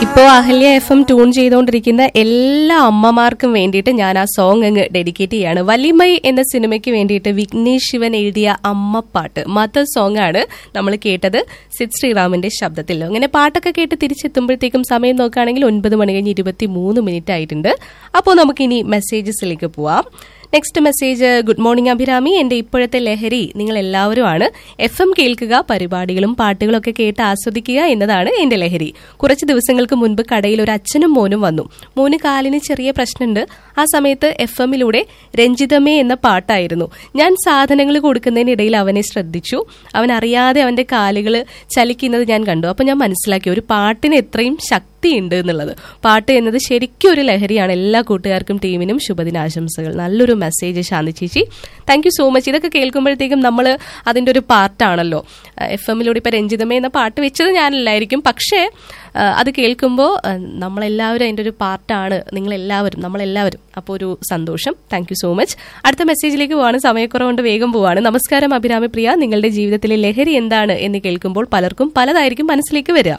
ഇപ്പോൾ Ahalya F M tune ചെയ്തുകൊണ്ടിരിക്കുന്ന എല്ലാ അമ്മമാർക്കും വേണ്ടിയിട്ട് ഞാൻ ആ സോങ് അങ്ങ് ഡെഡിക്കേറ്റ് ചെയ്യാണ് വലിമൈ എന്ന സിനിമയ്ക്ക് വേണ്ടിയിട്ട് വിഘ്നേഷ് ശിവൻ എഴുതിയ അമ്മപ്പാട്ട് മദർ സോങ് ആണ് നമ്മൾ കേട്ടത് സിദ് ശ്രീറാമിന്റെ ശബ്ദത്തിൽ അങ്ങനെ പാട്ടൊക്കെ കേട്ട് തിരിച്ചെത്തുമ്പോഴത്തേക്കും സമയം നോക്കുകയാണെങ്കിൽ ഒൻപത് മണി കഴിഞ്ഞ് ഇരുപത്തി മൂന്ന് മിനിറ്റ് ആയിട്ടുണ്ട് അപ്പോൾ നമുക്കിനി മെസ്സേജസിലേക്ക് പോവാം next message good morning Abhirami എന്റെ ഇപ്പോഴത്തെ ലഹരി നിങ്ങൾ എല്ലാവരുമാണ് എഫ് എം കേൾക്കുക പരിപാടികളും പാട്ടുകളൊക്കെ കേട്ട് ആസ്വദിക്കുക എന്നതാണ് എന്റെ ലഹരി കുറച്ച് ദിവസങ്ങൾക്ക് മുൻപ് കടയിൽ ഒരു അച്ഛനും മോനും വന്നു മോന് കാലിന് ചെറിയ പ്രശ്നമുണ്ട് ആ സമയത്ത് എഫ് എമ്മിലൂടെ രഞ്ജിതമേ എന്ന പാട്ടായിരുന്നു ഞാൻ സാധനങ്ങൾ കൊടുക്കുന്നതിനിടയിൽ അവനെ ശ്രദ്ധിച്ചു അവൻ അറിയാതെ അവന്റെ കാലുകൾ ചലിക്കുന്നത് ഞാൻ കണ്ടു അപ്പൊ ഞാൻ മനസ്സിലാക്കി ഒരു പാട്ടിന് എത്രയും ശക്തിയുണ്ട് എന്നുള്ളത് പാട്ട് എന്നത് ശരിക്കും ഒരു ലഹരിയാണ് എല്ലാ കൂട്ടുകാർക്കും ടീമിനും ശുഭദിനാശംസകൾ നല്ലൊരു മെസ്സേജ് ശാന്തി ചേച്ചി താങ്ക് യു സോ മച്ച് ഇതൊക്കെ കേൾക്കുമ്പോഴത്തേക്കും നമ്മൾ അതിന്റെ ഒരു പാർട്ടാണല്ലോ എഫ് എമ്മിലൂടെ ഇപ്പൊ രഞ്ജിതമേ എന്ന പാട്ട് വെച്ചത് ഞാനല്ലായിരിക്കും പക്ഷേ ആ, അത് കേൾക്കുമ്പോൾ ആ, നമ്മളെല്ലാവരും അതിന്റെ ഒരു പാർട്ടാണ് നിങ്ങളെല്ലാവരും നമ്മളെല്ലാവരും അപ്പോൾ ഒരു സന്തോഷം താങ്ക് യു സോ മച്ച് അടുത്ത മെസ്സേജിലേക്ക് പോവാണ് സമയക്കുറവുകൊണ്ട് വേഗം പോവാണ് നമസ്കാരം അഭിരാമി പ്രിയ നിങ്ങളുടെ ജീവിതത്തിലെ ലഹരി എന്താണ് എന്ന് കേൾക്കുമ്പോൾ പലർക്കും പലതായിരിക്കും മനസ്സിലേക്ക് വരിക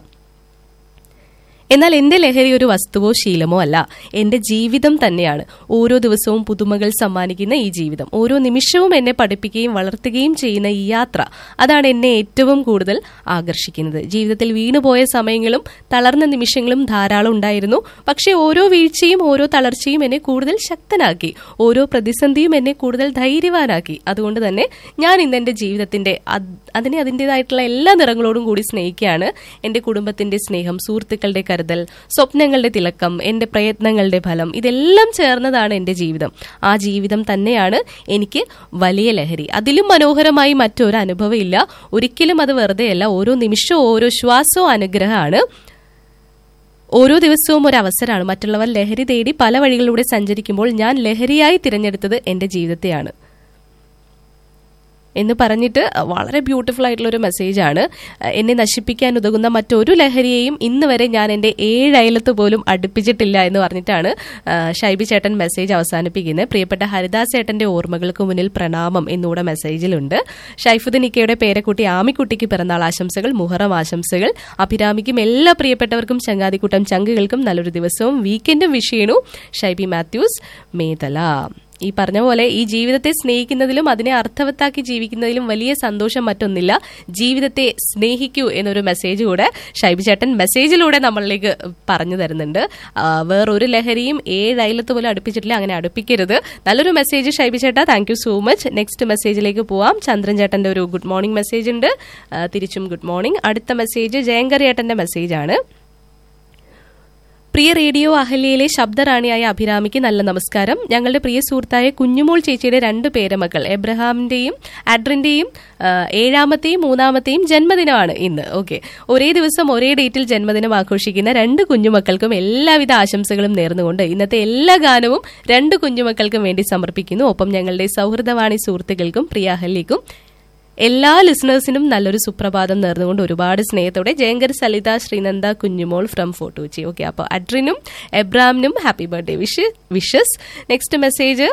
എന്നാൽ എന്റെ ലഹരി ഒരു വസ്തുവോ ശീലമോ അല്ല എന്റെ ജീവിതം തന്നെയാണ് ഓരോ ദിവസവും പുതുമകൾ സമ്മാനിക്കുന്ന ഈ ജീവിതം ഓരോ നിമിഷവും എന്നെ പഠിപ്പിക്കുകയും വളർത്തുകയും ചെയ്യുന്ന ഈ യാത്ര അതാണ് എന്നെ ഏറ്റവും കൂടുതൽ ആകർഷിക്കുന്നത് ജീവിതത്തിൽ വീണുപോയ സമയങ്ങളും തളർന്ന നിമിഷങ്ങളും ധാരാളം ഉണ്ടായിരുന്നു പക്ഷേ ഓരോ വീഴ്ചയും ഓരോ തളർച്ചയും എന്നെ കൂടുതൽ ശക്തനാക്കി ഓരോ പ്രതിസന്ധിയും എന്നെ കൂടുതൽ ധൈര്യവാനാക്കി അതുകൊണ്ട് തന്നെ ഞാൻ ഇന്ന് എന്റെ ജീവിതത്തിന്റെ അത്- അതിനെ അതിൻ്റെതായിട്ടുള്ള എല്ലാ നിറങ്ങളോടും കൂടി സ്നേഹിക്കുകയാണ് എന്റെ കുടുംബത്തിന്റെ സ്നേഹം സുഹൃത്തുക്കളുടെ കരുതൽ സ്വപ്നങ്ങളുടെ തിളക്കം എന്റെ പ്രയത്നങ്ങളുടെ ഫലം ഇതെല്ലാം ചേർന്നതാണ് എന്റെ ജീവിതം ആ ജീവിതം തന്നെയാണ് എനിക്ക് വലിയ ലഹരി അതിലും മനോഹരമായി മറ്റൊരു അനുഭവം ഇല്ല ഒരിക്കലും അത് വെറുതെയല്ല ഓരോ നിമിഷവും ഓരോ ശ്വാസവും അനുഗ്രഹമാണ് ഓരോ ദിവസവും ഒരു അവസരമാണ് മറ്റുള്ളവർ ലഹരി തേടി പല വഴികളിലൂടെ സഞ്ചരിക്കുമ്പോൾ ഞാൻ ലഹരിയായി തിരഞ്ഞെടുത്തത് എന്റെ ജീവിതത്തെയാണ് എന്ന് പറഞ്ഞിട്ട് വളരെ ബ്യൂട്ടിഫുൾ ആയിട്ടുള്ള ഒരു മെസ്സേജാണ് എന്നെ നശിപ്പിക്കാൻ ഉതകുന്ന മറ്റൊരു ലഹരിയെയും ഇന്ന് വരെ ഞാൻ എൻ്റെ ഏഴയലത്ത് പോലും അടുപ്പിച്ചിട്ടില്ല എന്ന് പറഞ്ഞിട്ടാണ് ആ, ഷൈബി ചേട്ടൻ മെസ്സേജ് അവസാനിപ്പിക്കുന്നത് പ്രിയപ്പെട്ട ഹരിദാസ് ചേട്ടന്റെ ഓർമ്മകൾക്ക് മുന്നിൽ പ്രണാമം എന്നൂടെ മെസ്സേജിലുണ്ട് ഷൈഫുദ്ദീൻ ഇക്കയുടെ പേരക്കുട്ടി ആമിക്കുട്ടിക്ക് പിറന്നാൾ ആശംസകൾ മുഹറം ആശംസകൾ അഭിരാമിക്കും എല്ലാ പ്രിയപ്പെട്ടവർക്കും ചങ്ങാതിക്കൂട്ടം ചങ്കുകൾക്കും നല്ലൊരു ദിവസവും വീക്കെൻഡും വിഷ് ചെയ്യണു ഷൈബി മാത്യൂസ് മേതല ഈ പറഞ്ഞ പോലെ ഈ ജീവിതത്തെ സ്നേഹിക്കുന്നതിലും അതിനെ അർത്ഥവത്താക്കി ജീവിക്കുന്നതിലും വലിയ സന്തോഷം മറ്റൊന്നില്ല ജീവിതത്തെ സ്നേഹിക്കൂ എന്നൊരു മെസ്സേജ് കൂടെ ഷൈബി ചേട്ടൻ മെസ്സേജിലൂടെ നമ്മളിലേക്ക് പറഞ്ഞു തരുന്നുണ്ട് ആ, വേറൊരു ലഹരിയും ഏഴയലത്ത് പോലും അടുപ്പിച്ചിട്ടില്ല അങ്ങനെ അടുപ്പിക്കരുത് നല്ലൊരു മെസ്സേജ് ഷൈബി ചേട്ടാ thank you so much next മെസ്സേജിലേക്ക് പോവാം ചന്ദ്രൻ ചേട്ടന്റെ ഒരു ഗുഡ് മോർണിംഗ് മെസ്സേജ് ഉണ്ട് ആ, തിരിച്ചും ഗുഡ് മോർണിംഗ് അടുത്ത മെസ്സേജ് ജയങ്കർ ചേട്ടന്റെ മെസ്സേജാണ് പ്രിയ റേഡിയോ അഹല്യയിലെ ശബ്ദറാണിയായ അഭിരാമിക്ക് നല്ല നമസ്കാരം ഞങ്ങളുടെ പ്രിയ സുഹൃത്തായ കുഞ്ഞുമോൾ ചേച്ചിയുടെ രണ്ട് പേരമക്കൾ എബ്രഹാമിന്റെയും അഡ്രിന്റെയും ആ, ഏഴാമത്തെയും മൂന്നാമത്തെയും ജന്മദിനമാണ് ഇന്ന് ഓക്കെ ഒരേ ദിവസം ഒരേ ഡേറ്റിൽ ജന്മദിനം ആഘോഷിക്കുന്ന രണ്ട് കുഞ്ഞുമക്കൾക്കും എല്ലാവിധ ആശംസകളും നേർന്നുകൊണ്ട് ഇന്നത്തെ എല്ലാ ഗാനവും രണ്ട് കുഞ്ഞുമക്കൾക്കും വേണ്ടി സമർപ്പിക്കുന്നു ഒപ്പം ഞങ്ങളുടെ സൗഹൃദവാണി സുഹൃത്തുക്കൾക്കും പ്രിയ അഹല്യക്കും എല്ലാ ലിസണേഴ്സിനും നല്ലൊരു സുപ്രഭാതം നേർന്നുകൊണ്ട് ഒരുപാട് സ്നേഹത്തോടെ ജയങ്കർ സലിത ശ്രീനന്ദ കുഞ്ഞുമോൾ ഫ്രം ഫോട്ടോച്ചി ഓക്കെ അപ്പോൾ അഡ്രിനും എബ്രാമിനും happy birthday wish wishes next message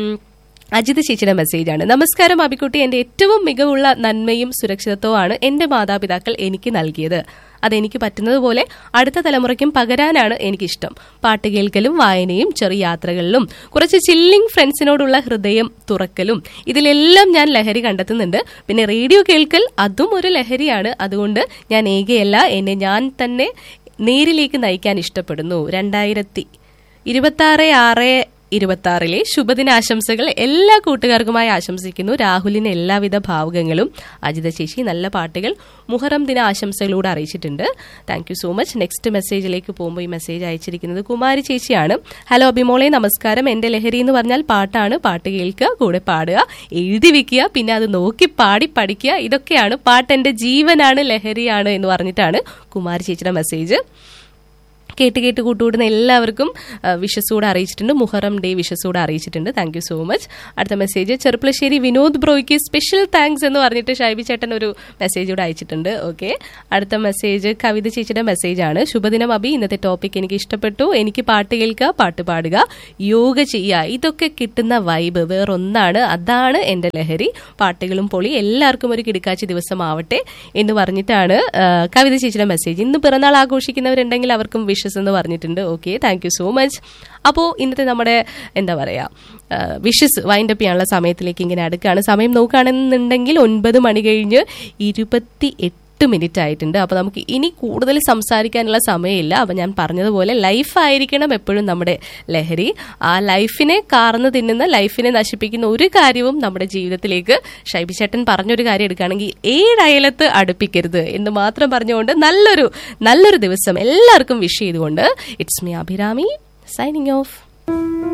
Ajith ചേച്ചിയുടെ മെസ്സേജാണ് നമസ്കാരം അബിക്കുട്ടി എന്റെ ഏറ്റവും മികവുള്ള നന്മയും സുരക്ഷിതത്വമാണ് എന്റെ മാതാപിതാക്കൾ എനിക്ക് നൽകിയത് അതെനിക്ക് പറ്റുന്നത് പോലെ അടുത്ത തലമുറയ്ക്കും പകരാനാണ് എനിക്കിഷ്ടം പാട്ട് കേൾക്കലും വായനയും ചെറിയ യാത്രകളിലും കുറച്ച് ചില്ലിംഗ് ഫ്രണ്ട്സിനോടുള്ള ഹൃദയം തുറക്കലും ഇതിലെല്ലാം ഞാൻ ലഹരി കണ്ടെത്തുന്നുണ്ട് പിന്നെ റേഡിയോ കേൾക്കൽ അതും ഒരു ലഹരിയാണ് അതുകൊണ്ട് ഞാൻ ഏകയല്ല എന്നെ ഞാൻ തന്നെ നേരിലേക്ക് നയിക്കാൻ ഇഷ്ടപ്പെടുന്നു രണ്ടായിരത്തി ഇരുപത്തി ആറ് ആറ് ഇരുപത്തി ആറിലെ ശുഭദിനാശംസകൾ എല്ലാ കൂട്ടുകാർക്കുമായി ആശംസിക്കുന്നു രാഹുലിന് എല്ലാവിധ ഭാവുകങ്ങളും അജിത ചേച്ചി നല്ല പാട്ടുകൾ മുഹറം ദിന ആശംസകളൂടെ അറിയിച്ചിട്ടുണ്ട് thank you so much next മെസ്സേജിലേക്ക് പോകുമ്പോൾ ഈ മെസ്സേജ് അയച്ചിരിക്കുന്നത് കുമാരി ചേച്ചിയാണ് ഹലോ അഭിമോളെ നമസ്കാരം എന്റെ ലഹരി എന്ന് പറഞ്ഞാൽ പാട്ടാണ് പാട്ട് കേൾക്കുക കൂടെ പാടുക എഴുതി വെക്കുക പിന്നെ അത് നോക്കി പാടി പഠിക്കുക ഇതൊക്കെയാണ് പാട്ട് എന്റെ ജീവനാണ് ലഹരിയാണ് എന്ന് പറഞ്ഞിട്ടാണ് കുമാരി ചേച്ചിയുടെ മെസ്സേജ് കേട്ട് കേട്ട് കൂട്ടുകൂടുന്ന എല്ലാവർക്കും വിഷസൂടെ അറിയിച്ചിട്ടുണ്ട് മുഹറം ഡേ വിഷസൂടെ അറിയിച്ചിട്ടുണ്ട് താങ്ക് യു സോ മച്ച് അടുത്ത മെസ്സേജ് ചെറുപ്പളശ്ശേരി വിനോദ് ബ്രോയ്ക്ക് സ്പെഷ്യൽ താങ്ക്സ് എന്ന് പറഞ്ഞിട്ട് ഷൈബി ചേട്ടൻ ഒരു മെസ്സേജ് കൂടെ അയച്ചിട്ടുണ്ട് ഓക്കെ അടുത്ത മെസ്സേജ് കവിത ചേച്ചിയുടെ മെസ്സേജാണ് ശുഭദിനം അബി ഇന്നത്തെ ടോപ്പിക് എനിക്ക് ഇഷ്ടപ്പെട്ടു എനിക്ക് പാട്ട് കേൾക്കുക പാട്ട് പാടുക യോഗ ചെയ്യുക ഇതൊക്കെ കിട്ടുന്ന വൈബ് വേറൊന്നാണ് അതാണ് എന്റെ ലഹരി പാട്ടുകളും പൊളി എല്ലാവർക്കും ഒരു കിടക്കാച്ചി ദിവസമാവട്ടെ എന്ന് പറഞ്ഞിട്ടാണ് ആ, കവിത ചേച്ചിയുടെ മെസ്സേജ് ഇന്ന് പിറന്നാൾ ആഘോഷിക്കുന്നവരുണ്ടെങ്കിൽ അവർക്കും വിഷ് വിഷസ് എന്ന് പറഞ്ഞിട്ടുണ്ട് okay thank you so much അപ്പോൾ ഇന്നത്തെ നമ്മുടെ എന്താ പറയുക വിഷസ് വൈൻഡ് അപ്പ് ചെയ്യാനുള്ള സമയത്തിലേക്ക് ഇങ്ങനെ അടുക്കുകയാണ് സമയം നോക്കുകയാണെന്നുണ്ടെങ്കിൽ ഒൻപത് മണി കഴിഞ്ഞ് ഇരുപത്തി എട്ട് മിനിറ്റ് ആയിട്ടുണ്ട് അപ്പോൾ നമുക്ക് ഇനി കൂടുതൽ സംസാരിക്കാനുള്ള സമയമില്ല അപ്പോൾ ഞാൻ പറഞ്ഞതുപോലെ ലൈഫായിരിക്കണം എപ്പോഴും നമ്മുടെ ലഹരി ആ ലൈഫിനെ കാർന്ന് തിന്നുന്ന ലൈഫിനെ നശിപ്പിക്കുന്ന ഒരു കാര്യവും നമ്മുടെ ജീവിതത്തിലേക്ക് ഷൈബി ചേട്ടൻ പറഞ്ഞൊരു കാര്യം എടുക്കുകയാണെങ്കിൽ ഏഴയലത്ത് അടുപ്പിക്കരുത് എന്ന് മാത്രം പറഞ്ഞുകൊണ്ട് നല്ലൊരു നല്ലൊരു ദിവസം എല്ലാവർക്കും വിഷ് ചെയ്തുകൊണ്ട് it's me Abhirami signing of